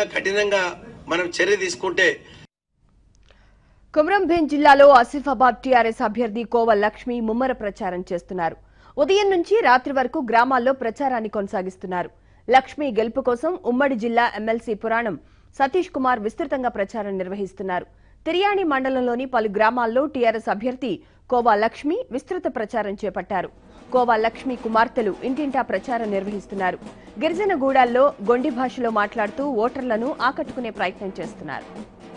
కఠినంగా మనం చర్య తీసుకుంటే కుమ్రంభీం జిల్లాలో ఆసిఫాబాద్ టీఆర్ఎస్ అభ్యర్థి కోవ లక్ష్మి ముమ్మర ప్రచారం చేస్తున్నారు ఉదయం నుంచి రాత్రి వరకు గ్రామాల్లో ప్రచారాన్ని కొనసాగిస్తున్నారు లక్ష్మి గెలుపు కోసం ఉమ్మడి జిల్లా ఎమ్మెల్సీ పురాణం సతీష్ కుమార్ విస్తృతంగా ప్రచారం నిర్వహిస్తున్నారు తిరియాణి మండలంలోని పలు గ్రామాల్లో టీఆర్ఎస్ అభ్యర్థి కోవా లక్ష్మి విస్తృత ప్రచారం చేపట్టారు కోవా లక్ష్మి కుమార్తెలు ఇంటింటా ప్రచారం నిర్వహిస్తున్నారు గిరిజన గూడాల్లో గొండి భాషలో మాట్లాడుతూ ఓటర్లను ఆకట్టుకునే ప్రయత్నం చేస్తున్నారు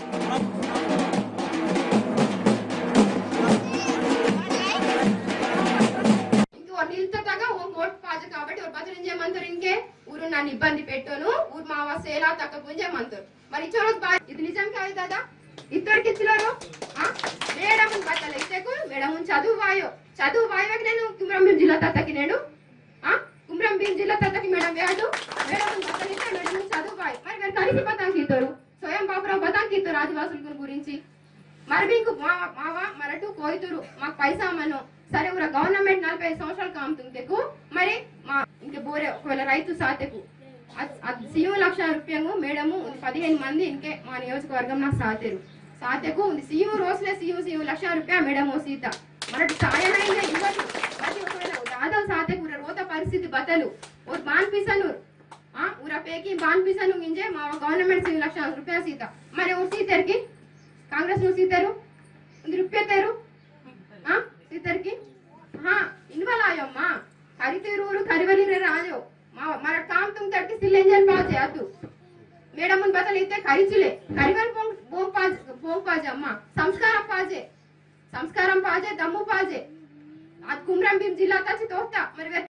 ఇంక ಅವ್ರು ನಿಲ್ತದಾಗ ಹೋಗ್ ಓಟ್ ಪಾಜ కాబట్టి ಅವ್ರು భజన చేయమంటారు ఇంకే ఊరు నన్ను ఇబ్బంది పెట్టాను ఊరు మావ సేలా తక్క గుంజమంటారు మరి ఇచ్చోరు బా ఇది నిజం కాదు కదా ఇద్దరికి ఇచ్చినారు మేడం బట్టలు ఇచ్చేకు మేడం చదువు వాయో చదువు వాయోకి నేను కుమ్రంభీం జిల్లా తత్తకి నేను కుమ్రంభీం జిల్లా తత్తకి మేడం వేడు మేడం బట్టలు ఇస్తే మేడం చదువు వాయో మరి మీరు కలిసి బతాంకి ఇస్తారు స్వయం బాబురావు బతాంకి ఇస్తారు ఆదివాసుల గురించి మరి మీకు మావ మావ మరటు కోయితురు మాకు పైసా మను సరే ఊర గవర్నమెంట్ నలభై ఐదు సంవత్సరాలు కాముతుంటెకు మరి మా ఇంక బోరే ఒకవేళ రైతు సాతెకు అది సీఎం లక్ష రూపాయలు మేడము ఉంది పదిహేను మంది ఇంకే మా నియోజకవర్గం నాకు సాతేరు సాతెకు ఉంది సీఎం రోజులే సీఎం సీఎం లక్ష రూపాయ మేడము సీత మరటి సాయనైనా ఇవ్వదు మరి ఒకవేళ దాదాపు సాతెకు ఊర రోత పరిస్థితి బతలు ఓ బాన్ పిసను ఆ ఊర పేకి బాన్ పిసను ఇంజే మా గవర్నమెంట్ సీఎం లక్ష రూపాయ సీత మరి ఓ సీతర్కి ಕಾಂಗ್ರೆಸ್ ನು ಸೀತರು ಒಂದು ರುಪ್ಯತೆರು ಹಾ ಸೀತರ್కి ಹಾ ಇನ್ವಾಲ್ ಆಯೋಮ್ಮ ಹರಿತಿರೂರು ಕರಿವಲಿರೆ ರಾಜೋ ಮರ ಕಾಮ್ ತುಮ್ ತಡ್కి ಸಿಲ್ಲೆಂಜಲ್ ಪಾಜೆ ಅದು ಮೇಡಮ್ ಉನ್ ಬದಲು ಇತ್ತೆ ಕರಿಚಿಲೆ ಕರಿವಲ್ ಬೋಂ ಪಾಜೆ ಬೋಂ ಪಾಜೆ ಅಮ್ಮ ಸಂಸ್ಕಾರ ಪಾಜೆ సంస్కారం పాజే దమ్ము పాజే అది కుమ్రం భీం జిల్లా తచ్చి తోస్తా మరి